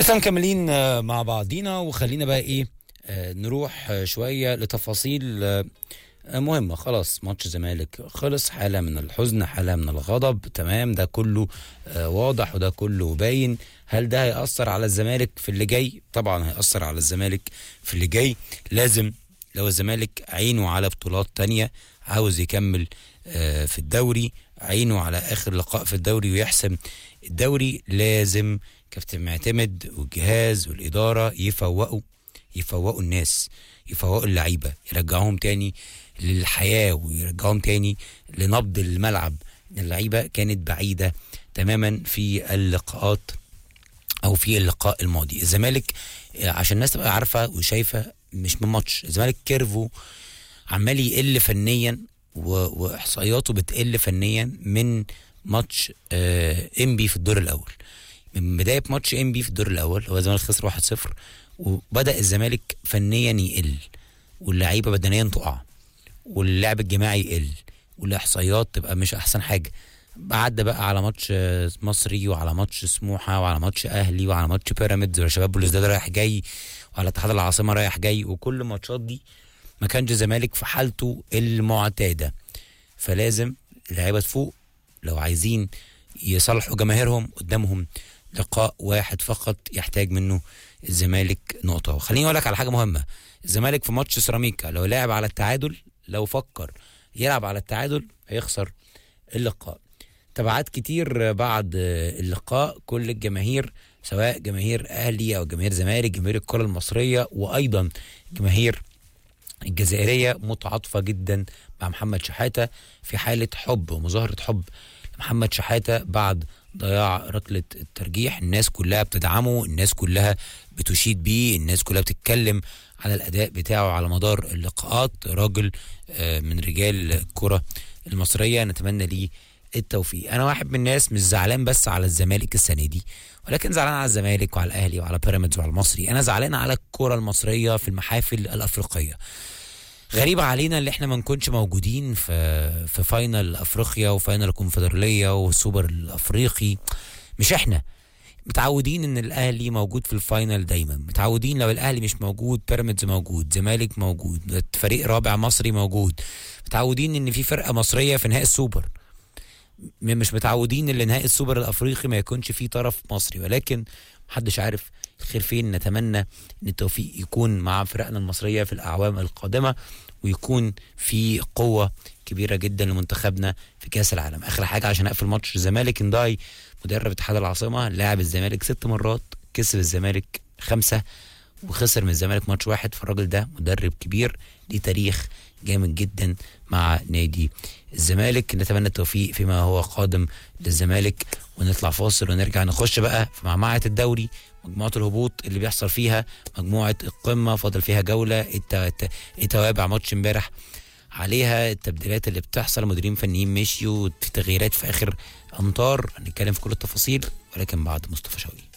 لسه مكملين آه، مع بعضينا وخلينا بقى ايه آه، نروح آه، شويه لتفاصيل آه، آه، مهمه خلاص ماتش الزمالك خلص حاله من الحزن حاله من الغضب تمام ده كله آه، واضح وده كله باين هل ده هيأثر على الزمالك في اللي جاي طبعا هيأثر على الزمالك في اللي جاي لازم لو الزمالك عينه على بطولات تانية عاوز يكمل آه، في الدوري عينه على اخر لقاء في الدوري ويحسم الدوري لازم كابتن معتمد والجهاز والاداره يفوقوا يفوقوا الناس يفوقوا اللعيبه يرجعوهم تاني للحياه ويرجعوهم تاني لنبض الملعب اللعيبه كانت بعيده تماما في اللقاءات او في اللقاء الماضي الزمالك آه، عشان الناس تبقى عارفه وشايفه مش من ماتش الزمالك كيرفو عمال يقل فنيا و- واحصائياته بتقل فنيا من ماتش آه، انبي في الدور الاول من بدايه ماتش انبي في الدور الاول هو الزمالك خسر 1-0 وبدا الزمالك فنيا يقل واللعيبه بدنيا تقع واللعب الجماعي يقل والاحصائيات تبقى مش احسن حاجه عدى بقى على ماتش آه، مصري وعلى ماتش سموحه وعلى ماتش اهلي وعلى ماتش بيراميدز وشباب بلوزداد رايح جاي وعلى اتحاد العاصمه رايح جاي وكل الماتشات دي ما كانش الزمالك في حالته المعتاده فلازم اللعيبه تفوق لو عايزين يصالحوا جماهيرهم قدامهم لقاء واحد فقط يحتاج منه الزمالك نقطه وخليني اقول لك على حاجه مهمه الزمالك في ماتش سيراميكا لو لعب على التعادل لو فكر يلعب على التعادل هيخسر اللقاء تبعات كتير بعد اللقاء كل الجماهير سواء جماهير اهلي او جماهير زمالك جماهير الكره المصريه وايضا جماهير الجزائريه متعاطفه جدا مع محمد شحاته في حاله حب ومظاهره حب محمد شحاته بعد ضياع ركله الترجيح الناس كلها بتدعمه الناس كلها بتشيد بيه الناس كلها بتتكلم على الاداء بتاعه على مدار اللقاءات راجل آه، من رجال الكره المصريه نتمنى ليه التوفيق انا واحد من الناس مش زعلان بس على الزمالك السنه دي ولكن زعلان على الزمالك وعلى الاهلي وعلى بيراميدز وعلى المصري انا زعلان على الكره المصريه في المحافل الافريقيه غريبة علينا اللي احنا ما نكونش موجودين في في فاينل افريقيا وفاينل الكونفدرالية والسوبر الافريقي مش احنا متعودين ان الاهلي موجود في الفاينل دايما متعودين لو الاهلي مش موجود بيراميدز موجود زمالك موجود فريق رابع مصري موجود متعودين ان في فرقة مصرية في نهائي السوبر م- مش متعودين ان نهائي السوبر الافريقي ما يكونش فيه طرف مصري ولكن محدش عارف الخير فين نتمنى ان التوفيق يكون مع فرقنا المصريه في الاعوام القادمه ويكون في قوه كبيره جدا لمنتخبنا في كاس العالم اخر حاجه عشان اقفل ماتش الزمالك انداي مدرب اتحاد العاصمه لاعب الزمالك ست مرات كسب الزمالك خمسه وخسر من الزمالك ماتش واحد فالراجل ده مدرب كبير ليه تاريخ جامد جدا مع نادي الزمالك نتمنى التوفيق فيما هو قادم للزمالك ونطلع فاصل ونرجع نخش بقى في معمعة الدوري مجموعة الهبوط اللي بيحصل فيها مجموعة القمة فاضل فيها جولة الت- الت- التوابع ماتش امبارح عليها التبديلات اللي بتحصل مديرين فنيين مشيوا في تغييرات في اخر امتار هنتكلم في كل التفاصيل ولكن بعد مصطفى شوقي